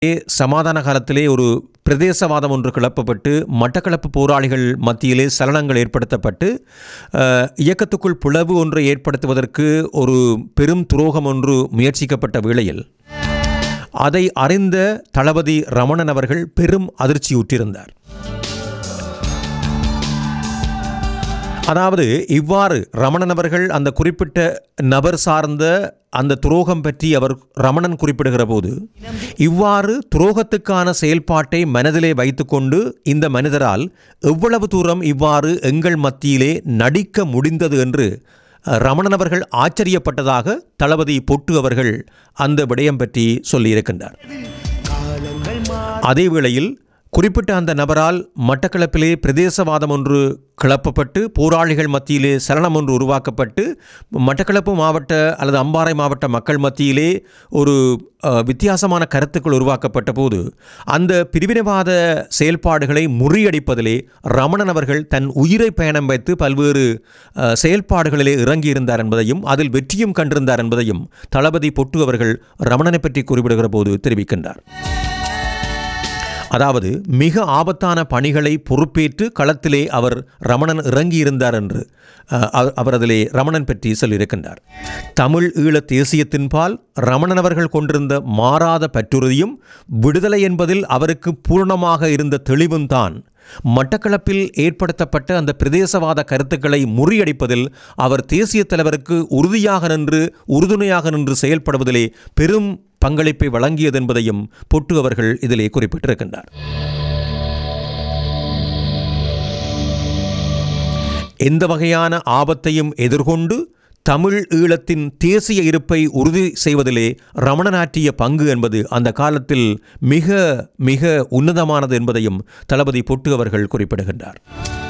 சமாதான காலத்திலே ஒரு பிரதேசவாதம் ஒன்று கிளப்பப்பட்டு மட்டக்களப்பு போராளிகள் மத்தியிலே சலனங்கள் ஏற்படுத்தப்பட்டு அஹ், இயக்கத்துக்குள் பிளவு ஒன்றை ஏற்படுத்துவதற்கு ஒரு பெரும் துரோகம் ஒன்று முயற்சிக்கப்பட்ட வேளையில் அதை அறிந்த தளபதி ரமணன் அவர்கள் பெரும் அதிர்ச்சியுற்றிருந்தார் அதாவது இவ்வாறு ரமணன் அவர்கள் அந்த குறிப்பிட்ட நபர் சார்ந்த அந்த துரோகம் பற்றி அவர் ரமணன் குறிப்பிடுகிற போது இவ்வாறு துரோகத்துக்கான செயல்பாட்டை மனதிலே வைத்துக்கொண்டு இந்த மனிதரால் எவ்வளவு தூரம் இவ்வாறு எங்கள் மத்தியிலே நடிக்க முடிந்தது என்று ரமணன் அவர்கள் ஆச்சரியப்பட்டதாக தளபதி பொட்டு அவர்கள் அந்த விடயம் பற்றி சொல்லியிருக்கின்றார் அதே வேளையில் குறிப்பிட்ட அந்த நபரால் மட்டக்களப்பிலே பிரதேசவாதம் ஒன்று கிளப்பப்பட்டு போராளிகள் மத்தியிலே சலனம் ஒன்று உருவாக்கப்பட்டு மட்டக்களப்பு மாவட்ட அல்லது அம்பாறை மாவட்ட மக்கள் மத்தியிலே ஒரு அஹ், வித்தியாசமான கருத்துக்கள் உருவாக்கப்பட்ட போது அந்த பிரிவினைவாத செயல்பாடுகளை முறியடிப்பதிலே ரமணன் அவர்கள் தன் உயிரை பயணம் வைத்து பல்வேறு அஹ், செயல்பாடுகளிலே இறங்கியிருந்தார் என்பதையும் அதில் வெற்றியும் கண்டிருந்தார் என்பதையும் தளபதி பொட்டு அவர்கள் ரமணனை பற்றி குறிப்பிடுகிற போது தெரிவிக்கின்றார் அதாவது மிக ஆபத்தான பணிகளை பொறுப்பேற்று களத்திலே அவர் ரமணன் இறங்கியிருந்தார் என்று அஹ், அவர்- அவர் அதிலே ரமணன் பற்றி சொல்லியிருக்கின்றார் தமிழ் ஈழ தேசியத்தின்பால் ரமணன் அவர்கள் கொண்டிருந்த மாறாத பற்றுறுதியும் விடுதலை என்பதில் அவருக்கு பூரணமாக இருந்த தெளிவும் தான் மட்டக்களப்பில் ஏற்படுத்தப்பட்ட அந்த பிரதேசவாத கருத்துக்களை முறியடிப்பதில் அவர் தேசிய தலைவருக்கு உறுதியாக நின்று உறுதுணையாக நின்று செயல்படுவதிலே பெரும் பங்களிப்பை வழங்கியது என்பதையும் பொட்டு அவர்கள் இதிலே குறிப்பிட்டிருக்கின்றார் எந்த வகையான ஆபத்தையும் எதிர்கொண்டு தமிழ் ஈழத்தின் தேசிய இருப்பை உறுதி செய்வதிலே ரமணன் ஆற்றிய பங்கு என்பது அந்த காலத்தில் மிக மிக உன்னதமானது என்பதையும் தளபதி பொட்டு அவர்கள் குறிப்பிடுகின்றார்